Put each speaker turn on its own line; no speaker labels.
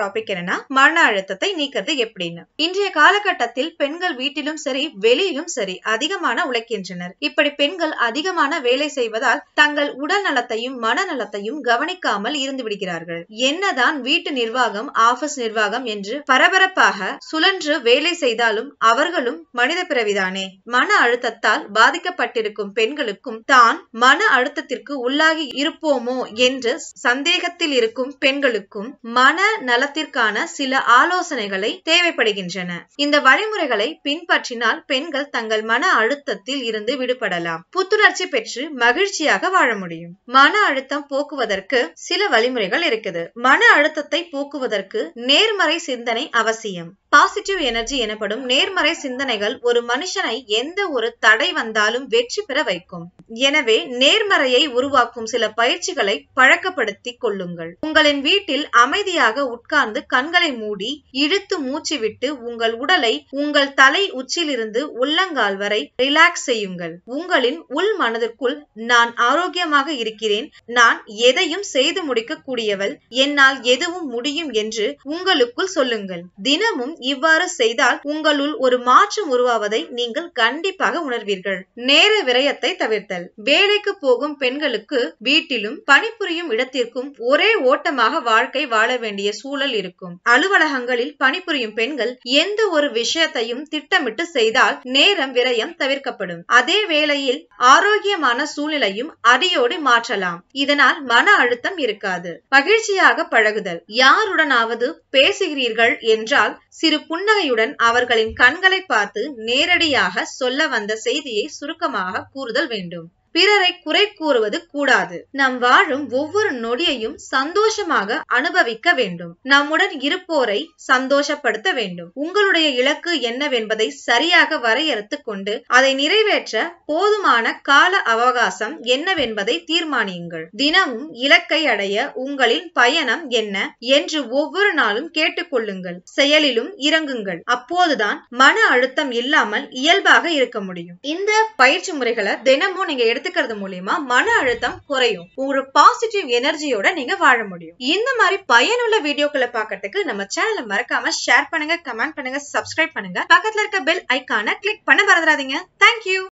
topic என்னன்னா மன அழுத்தத்தை நீக்கிறது எப்படின்னு இன்றைய காலகட்டத்தில் பெண்கள் வீட்டிலும் சரி வெளியிலும் சரி அதிகமான உழைக்கின்றனர் இப்படி பெண்கள் அதிகமான வேலை செய்வதால் தங்கள் உடல் நலத்தையும் மனநலத்தையும் கவனிக்காமல் இருந்து விடுகிறார்கள் என்னதான் வீட்டு நிர்வாகம் ஆபீஸ் நிர்வாகம் என்று பரபரப்பாக சுழன்று வேலை செய்தாலும் அவர்களும் மனித பிறவிதானே மன அழுத்தத்தால் பாதிக்கப்பட்டிருக்கும் பெண்களுக்கும் தான் மன அழுத்தத்திற்கு உள்ளாகி இருப்போமோ என்று சந்தேகத்தில் இருக்கும் பெண்களுக்கும் மன நலத்திற்கான சில ஆலோசனைகளை தேவைப்படுகின்றன இந்த வழிமுறைகளை பின்பற்றினால் பெண்கள் தங்கள் மன அழுத்தத்தில் இருந்து விடுபடலாம் புத்துணர்ச்சி பெற்று மகிழ்ச்சியாக வாழ முடியும் மன அழுத்தம் போக்குவதற்கு சில வழிமுறைகள் இருக்குது மன அழுத்தத்தை போக்குவதற்கு நேர்மறை சிந்தனை அவசியம் பாசிட்டிவ் எனர்ஜி எனப்படும் நேர்மறை சிந்தனைகள் ஒரு மனுஷனை எந்த ஒரு தடை வந்தாலும் வெற்றி பெற வைக்கும் எனவே நேர்மறையை உருவாக்கும் சில பயிற்சிகளை பழக்கப்படுத்திக் கொள்ளுங்கள் உங்களின் வீட்டில் அமைதியாக உட்கார்ந்து கண்களை மூடி இழுத்து மூச்சு விட்டு உங்கள் உடலை உங்கள் தலை உச்சிலிருந்து உள்ளங்கால் வரை ரிலாக்ஸ் செய்யுங்கள் உங்களின் உள் மனதிற்குள் நான் ஆரோக்கியமாக இருக்கிறேன் நான் எதையும் செய்து முடிக்க கூடியவள் என்னால் எதுவும் முடியும் என்று உங்களுக்குள் சொல்லுங்கள் தினமும் இவ்வாறு செய்தால் உங்களுள் ஒரு மாற்றம் உருவாவதை நீங்கள் கண்டிப்பாக உணர்வீர்கள் நேர விரயத்தை தவிர்த்தல் வேலைக்கு போகும் பெண்களுக்கு வீட்டிலும் பணிபுரியும் இடத்திற்கும் ஒரே ஓட்டமாக வாழ்க்கை வாழ வேண்டிய சூழல் இருக்கும் அலுவலகங்களில் பணிபுரியும் பெண்கள் எந்த ஒரு விஷயத்தையும் திட்டமிட்டு செய்தால் நேரம் விரயம் தவிர்க்கப்படும் அதே வேளையில் ஆரோக்கியமான சூழ்நிலையும் அடியோடு மாற்றலாம் இதனால் மன அழுத்தம் இருக்காது மகிழ்ச்சியாக பழகுதல் யாருடனாவது பேசுகிறீர்கள் என்றால் சிறு புன்னகையுடன் அவர்களின் கண்களை பார்த்து நேரடியாக சொல்ல வந்த செய்தியை சுருக்கமாக கூறுதல் வேண்டும் பிறரை குறை கூறுவது கூடாது நாம் வாழும் ஒவ்வொரு நொடியையும் சந்தோஷமாக அனுபவிக்க வேண்டும் நம்முடன் இருப்போரை சந்தோஷப்படுத்த வேண்டும் உங்களுடைய இலக்கு என்னவென்பதை சரியாக வரையறுத்து கொண்டு அதை நிறைவேற்ற போதுமான கால அவகாசம் என்னவென்பதை தீர்மானியுங்கள் தினமும் இலக்கை அடைய உங்களின் பயணம் என்ன என்று ஒவ்வொரு நாளும் கேட்டுக்கொள்ளுங்கள் செயலிலும் இறங்குங்கள் அப்போதுதான் மன அழுத்தம் இல்லாமல் இயல்பாக இருக்க முடியும் இந்த பயிற்சி முறைகளை தினமும் நீங்க எடுத்துக்கிறது மூலியமா மன அழுத்தம் குறையும் ஒரு பாசிட்டிவ் எனர்ஜியோட நீங்க வாழ முடியும் இந்த மாதிரி பயனுள்ள வீடியோக்களை பார்க்கறதுக்கு நம்ம சேனலை மறக்காம ஷேர் பண்ணுங்க கமெண்ட் பண்ணுங்க சப்ஸ்கிரைப் பண்ணுங்க பக்கத்துல இருக்க பெல் ஐக்கான கிளிக் பண்ண மறந்துடாதீங்க தேங்க்யூ